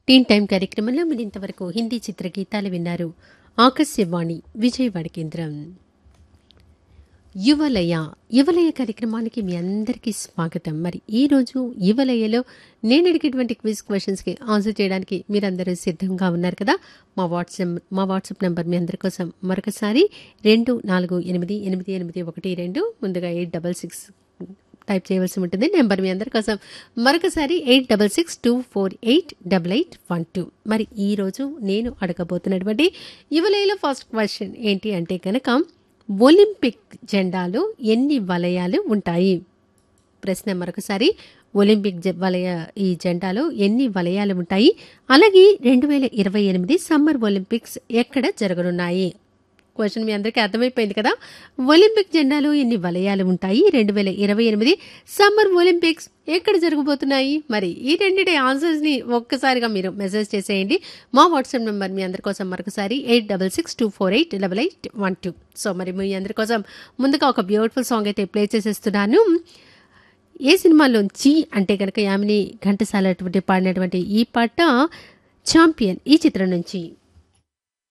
టీన్ time కార్యక్రమంలో మీరు ఇంతవరకు హిందీ చిత్ర గీతాలు విన్నారు ఆకాశవాణి విజయవాడ కేంద్రం యువలయ యువలయ కార్యక్రమానికి మీ అందరికీ స్వాగతం మరి ఈరోజు యువలయలో నేను అడిగేటువంటి క్విజ్ క్వశ్చన్స్కి ఆన్సర్ చేయడానికి మీరందరూ సిద్ధంగా ఉన్నారు కదా మా వాట్సాప్ మా వాట్సాప్ నెంబర్ మీ అందరి కోసం మరొకసారి రెండు నాలుగు ఎనిమిది ఎనిమిది ఎనిమిది ఒకటి రెండు ముందుగా ఎయిట్ డబల్ సిక్స్ టైప్ చేయవలసి ఉంటుంది నెంబర్ మీ అందరి కోసం మరొకసారి eight double six two four eight double eight one two మరి ఈరోజు నేను అడగబోతున్నటువంటి యువలయలో ఫస్ట్ క్వశ్చన్ ఏంటి అంటే కనుక ఒలింపిక్ జెండాలో ఎన్ని వలయాలు ఉంటాయి ప్రశ్న మరొకసారి ఒలింపిక్ జ- వలయ ఈ జెండాలో ఎన్ని వలయాలు ఉంటాయి అలాగే రెండు వేల ఇరవై ఎనిమిది సమ్మర్ ఒలింపిక్స్ ఎక్కడ జరగనున్నాయి క్వశ్చన్ మీ అందరికీ అర్థమైపోయింది కదా ఒలింపిక్ జెండాలో ఎన్ని వలయాలు ఉంటాయి రెండు వేల ఇరవై ఎనిమిది సమ్మర్ ఒలింపిక్స్ ఎక్కడ జరగబోతున్నాయి మరి ఈ రెండింటి ఆన్సర్స్ని ఒక్కసారిగా మీరు మెసేజ్ చేసేయండి మా వాట్సాప్ నెంబర్ మీ అందరి కోసం మరొకసారి eight double six two four eight double eight one two so మరి మీ అందరి కోసం ముందుగా ఒక బ్యూటిఫుల్ సాంగ్ అయితే ప్లే చేసేస్తున్నాను ఏ సినిమాలోంచి అంటే కనుక యామిని ఘంటసాల అటువంటి పాడినటువంటి ఈ పాట ఛాంపియన్ ఈ చిత్రం నుంచి